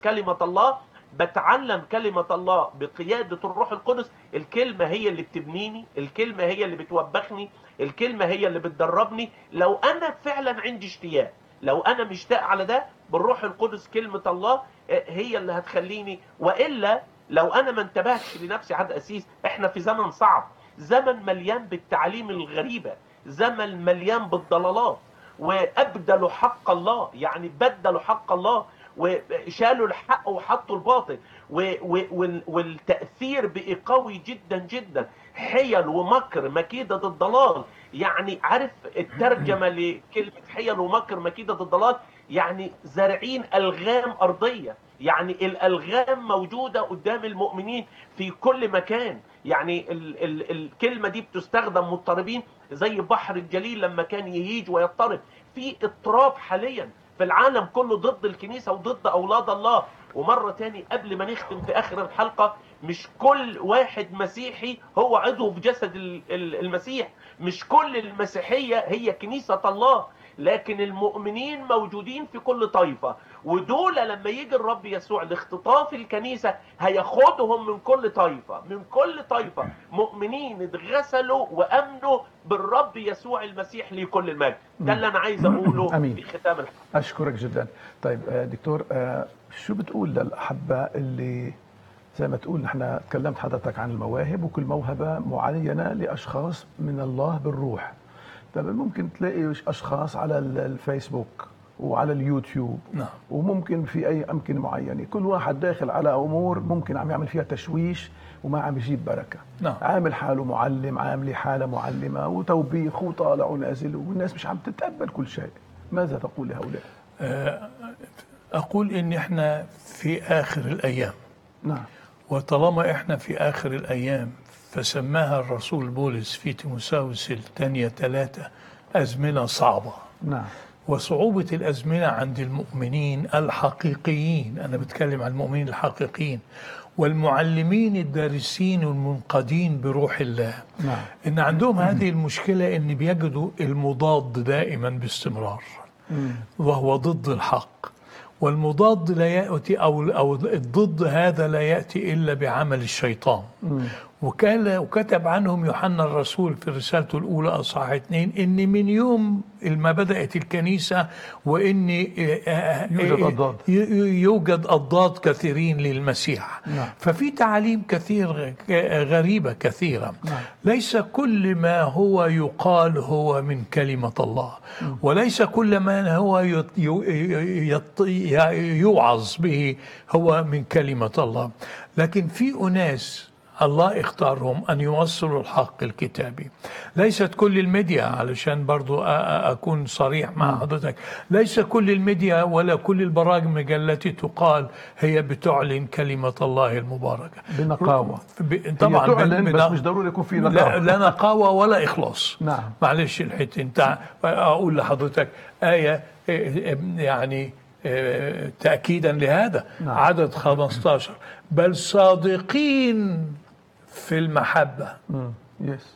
كلمة الله بتعلم كلمة الله بقيادة الروح القدس الكلمة هي اللي بتبنيني الكلمة هي اللي بتوبخني الكلمة هي اللي بتدربني لو أنا فعلا عندي اشتياق لو أنا مشتاق على ده بالروح القدس كلمة الله هي اللي هتخليني وإلا لو أنا ما انتبهتش لنفسي عاد أسيس إحنا في زمن صعب زمن مليان بالتعاليم الغريبة زمن مليان بالضلالات وأبدلوا حق الله يعني بدلوا حق الله وشالوا الحق وحطوا الباطل و و وال والتأثير بقي قوي جدا جدا حيل ومكر مكيدة الضلال يعني عارف الترجمة لكلمة حيل ومكر مكيدة الضلال يعني زارعين ألغام أرضية يعني الألغام موجودة قدام المؤمنين في كل مكان يعني ال ال الكلمة دي بتستخدم مضطربين زي بحر الجليل لما كان يهيج ويضطرب في اضطراب حاليا في العالم كله ضد الكنيسة وضد أولاد الله ومرة تاني قبل ما نختم في آخر الحلقة مش كل واحد مسيحي هو عضو في جسد المسيح مش كل المسيحية هي كنيسة الله لكن المؤمنين موجودين في كل طائفة ودول لما يجي الرب يسوع لاختطاف الكنيسة هياخدهم من كل طائفة من كل طائفة مؤمنين اتغسلوا وأمنوا بالرب يسوع المسيح لكل المجد ده اللي أنا عايز أقوله أمين. في ختام الحلقة أشكرك جدا طيب آه، دكتور آه، شو بتقول للأحبة اللي زي ما تقول نحن تكلمت حضرتك عن المواهب وكل موهبة معينة لأشخاص من الله بالروح طيب ممكن تلاقي أشخاص على ال- الفيسبوك وعلى اليوتيوب نعم. وممكن في أي أمكنة معينة كل واحد داخل على أمور ممكن عم يعمل فيها تشويش وما عم يجيب بركة نعم. عامل حاله معلم عامل حالة معلمة وتوبيخ وطالع ونازل والناس مش عم تتقبل كل شيء ماذا تقول لهؤلاء أقول إن إحنا في آخر الأيام نعم وطالما إحنا في آخر الأيام فسماها الرسول بولس في تيموساوس الثانية ثلاثة أزمنة صعبة نعم وصعوبة الأزمنة عند المؤمنين الحقيقيين أنا بتكلم عن المؤمنين الحقيقيين والمعلمين الدارسين والمنقادين بروح الله نعم. إن عندهم هذه المشكلة إن بيجدوا المضاد دائما باستمرار وهو ضد الحق والمضاد لا يأتي أو أو الضد هذا لا يأتي إلا بعمل الشيطان وكان وكتب عنهم يوحنا الرسول في رسالته الأولى أصحاح اثنين إن من يوم ما بدأت الكنيسة وإن يوجد أضداد. يوجد أضداد كثيرين للمسيح نعم. ففي تعاليم كثير غريبة كثيرة نعم. ليس كل ما هو يقال هو من كلمة الله وليس كل ما هو يط- ي- يط- ي- يوعظ به هو من كلمة الله لكن في أناس الله اختارهم أن يوصلوا الحق الكتابي ليست كل الميديا علشان برضو أ- أ- أكون صريح مع حضرتك ليس كل الميديا ولا كل البرامج التي تقال هي بتعلن كلمة الله المباركة بنقاوة ب- طبعا هي تعلن بن- بس بن- مش ضروري يكون في لا, نقاوة لا نقاوة ولا إخلاص نعم. معلش الحتة انت أقول لحضرتك آية آه، يعني آه، تأكيدا لهذا نعم. عدد 15 بل صادقين في المحبة مم. يس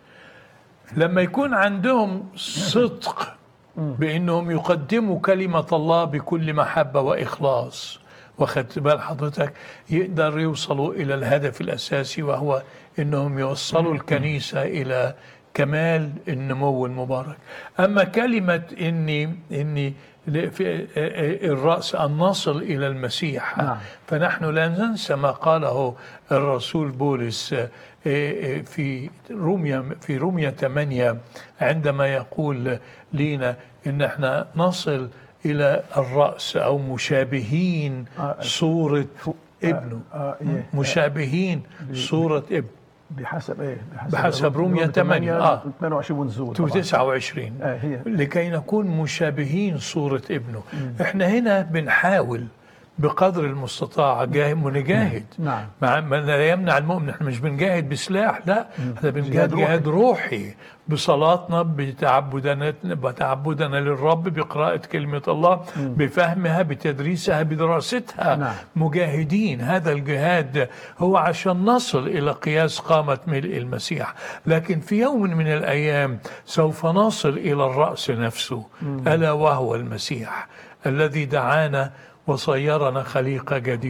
لما يكون عندهم صدق بانهم يقدموا كلمه الله بكل محبه واخلاص واخدت بال حضرتك يقدر يوصلوا الى الهدف الاساسي وهو انهم يوصلوا الكنيسه الى كمال النمو المبارك اما كلمه اني اني ل- في الراس ان نصل الى المسيح نعم. فنحن لا ننسى ما قاله الرسول بولس آه، آه، في روميا في روميا 8 عندما يقول لنا ان احنا نصل الى الراس او مشابهين آه، صوره ابنه آه إيه. مشابهين صوره ابن بحسب ايه بحسب رومية 8 آه. 22 ونزول طبعاً. 29 آه هي لكي نكون مشابهين صورة ابنه احنا هنا بنحاول بقدر المستطاع جاه- نجاهد نعم. مع ما لا يمنع المؤمن احنا مش بنجاهد بسلاح لا احنا بنجاهد جهاد روحي. جهاد روحي بصلاتنا بتعبدنا بتعبدنا للرب بقراءة كلمة الله بفهمها بتدريسها بدراستها نعم. مجاهدين هذا الجهاد هو عشان نصل إلى قياس قامة ملء المسيح لكن في يوم من الأيام سوف نصل إلى الرأس نفسه ألا وهو المسيح الذي دعانا وصيرنا خليقة جديدة